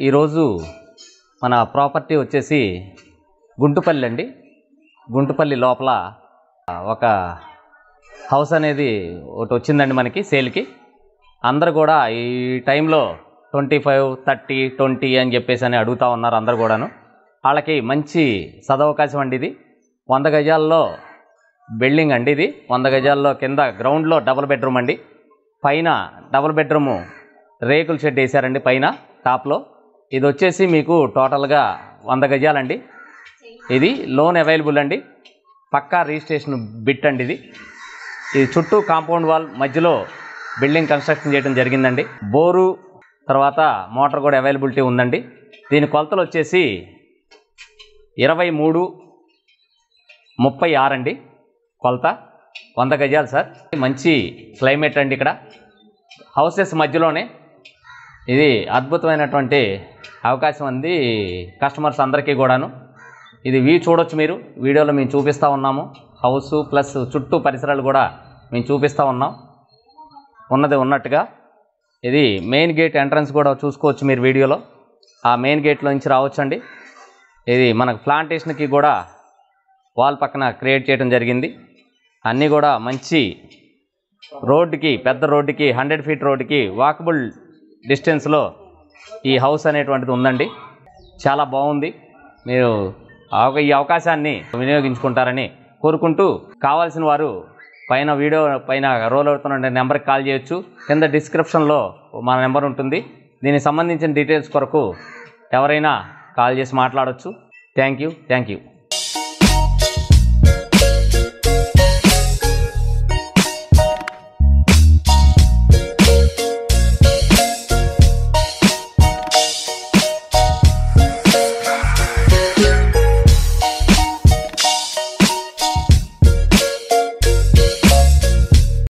ఈరోజు మన ప్రాపర్టీ వచ్చేసి గుంటుపల్లి అండి గుంటుపల్లి లోపల ఒక హౌస్ అనేది ఒకటి వచ్చిందండి మనకి సేల్కి అందరు కూడా ఈ టైంలో ట్వంటీ ఫైవ్ థర్టీ ట్వంటీ అని చెప్పేసి అని అడుగుతూ ఉన్నారు అందరు కూడాను వాళ్ళకి మంచి సదవకాశం అండి ఇది వంద గజాల్లో బిల్డింగ్ అండి ఇది వంద గజాల్లో కింద గ్రౌండ్లో డబుల్ బెడ్రూమ్ అండి పైన డబుల్ బెడ్రూము రేకుల షెడ్ వేశారండి పైన టాప్లో ఇది వచ్చేసి మీకు టోటల్గా వంద గజాలండి ఇది లోన్ అవైలబుల్ అండి పక్కా రిజిస్ట్రేషన్ బిట్ అండి ఇది ఇది చుట్టూ కాంపౌండ్ వాల్ మధ్యలో బిల్డింగ్ కన్స్ట్రక్షన్ చేయడం జరిగిందండి బోరు తర్వాత మోటార్ కూడా అవైలబిలిటీ ఉందండి దీని కొలతలు వచ్చేసి ఇరవై మూడు ముప్పై ఆరు అండి కొలత వంద గజాలు సార్ మంచి క్లైమేట్ అండి ఇక్కడ హౌసెస్ మధ్యలోనే ఇది అద్భుతమైనటువంటి అవకాశం ఉంది కస్టమర్స్ అందరికీ కూడాను ఇది వ్యూ చూడొచ్చు మీరు వీడియోలో మేము చూపిస్తూ ఉన్నాము హౌస్ ప్లస్ చుట్టూ పరిసరాలు కూడా మేము చూపిస్తూ ఉన్నాం ఉన్నది ఉన్నట్టుగా ఇది మెయిన్ గేట్ ఎంట్రన్స్ కూడా చూసుకోవచ్చు మీరు వీడియోలో ఆ మెయిన్ గేట్లో నుంచి రావచ్చండి ఇది మనకు ప్లాంటేషన్కి కూడా వాల్ పక్కన క్రియేట్ చేయడం జరిగింది అన్నీ కూడా మంచి రోడ్డుకి పెద్ద రోడ్డుకి హండ్రెడ్ ఫీట్ రోడ్డుకి వాకబుల్ డిస్టెన్స్లో ఈ హౌస్ అనేటువంటిది ఉందండి చాలా బాగుంది మీరు ఆ- ఈ అవకాశాన్ని వినియోగించుకుంటారని కోరుకుంటూ కావాల్సిన వారు పైన వీడియో పైన రోల్ అవుతున్న నెంబర్కి కాల్ చేయొచ్చు కింద డిస్క్రిప్షన్లో మన నెంబర్ ఉంటుంది దీనికి సంబంధించిన డీటెయిల్స్ కొరకు ఎవరైనా కాల్ చేసి మాట్లాడవచ్చు థ్యాంక్ యూ థ్యాంక్ యూ